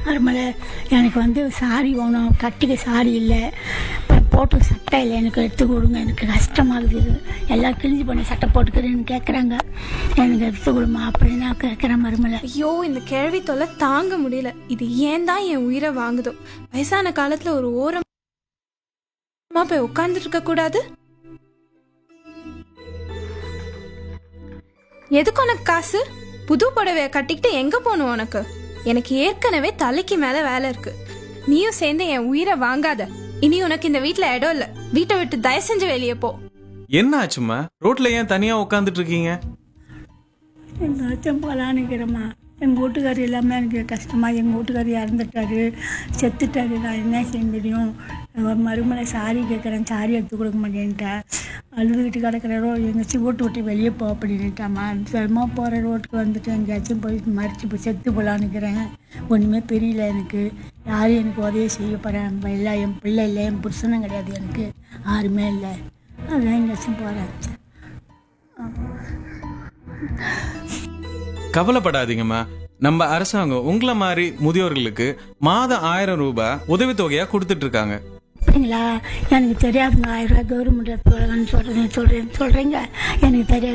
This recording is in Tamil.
மறுமலை எனக்கு வந்து சாரி வேணும் கட்டிக்க சாரி இல்லை அப்புறம் போட்டு சட்டை இல்லை எனக்கு எடுத்து கொடுங்க எனக்கு கஷ்டமாகுது இது. எல்லாம் கிழிஞ்சு பண்ணி சட்டை போட்டுக்கிறேன்னு கேட்குறாங்க எனக்கு எடுத்து கொடுமா அப்படின்னு நான் கேட்குறேன் மறுமலை ஐயோ இந்த கேள்வி தொல்லை தாங்க முடியல இது ஏன் தான் என் உயிரை வாங்குதோ வயசான காலத்துல ஒரு ஓரமா போய் உட்கார்ந்துட்டு இருக்க கூடாது எதுக்கு உனக்கு காசு புது புடவைய கட்டிக்கிட்டு எங்க போகணும் உனக்கு எனக்கு ஏற்கனவே தலைக்கு மேல வேலை இருக்கு நீயும் சேர்ந்து என் உயிரை வாங்காத இனி உனக்கு இந்த வீட்ல இடம் இல்ல வீட்டை விட்டு தயவு செஞ்சு வெளியே போ என்ன ஆச்சும்மா ரோட்ல ஏன் தனியா உட்காந்துட்டு இருக்கீங்க எங்கேயாச்சும் போகலான்னுக்கிறேம்மா எங்கள் வீட்டுக்காரர் எல்லாமே எனக்கு கஷ்டமாக எங்கள் வீட்டுக்காரர் இறந்துட்டாரு செத்துட்டாரு நான் என்ன செய்ய முடியும் நான் மறுமலை சாரி கேட்குறேன் சாரி எடுத்து கொடுக்க மாட்டேன்ட்டேன் அழுதுகிட்டு கிடக்கிறோ எங்கேயாச்சும் வீட்டு விட்டு வெளியே போ அப்படின்ட்டாம்மா சிரமமா போகிற ரோட்டுக்கு வந்துட்டு எங்கேயாச்சும் போய் மறிச்சு போய் செத்து போகலான்னுக்கிறேன் ஒன்றுமே தெரியல எனக்கு யாரும் எனக்கு உதவி செய்ய போகிறேன் இல்லை என் பிள்ளை இல்லை என் புருஷனும் கிடையாது எனக்கு யாருமே இல்லை அதான் எங்கேயாச்சும் போகிறேன் கவலைப்படாதீங்கம்மா நம்ம அரசாங்கம் உங்களை மாதிரி முதியோர்களுக்கு மாதம் ஆயிரம் ரூபாய் உதவித்தொகையா கொடுத்துட்டு இருக்காங்க அப்படிங்களா எனக்கு தெரியாதுங்க ஆயிரம் ரூபாய் கவர்மெண்ட் சொல்லுங்கன்னு சொல்கிறேன் சொல்கிறேன் சொல்கிறீங்க எனக்கு தெரியாது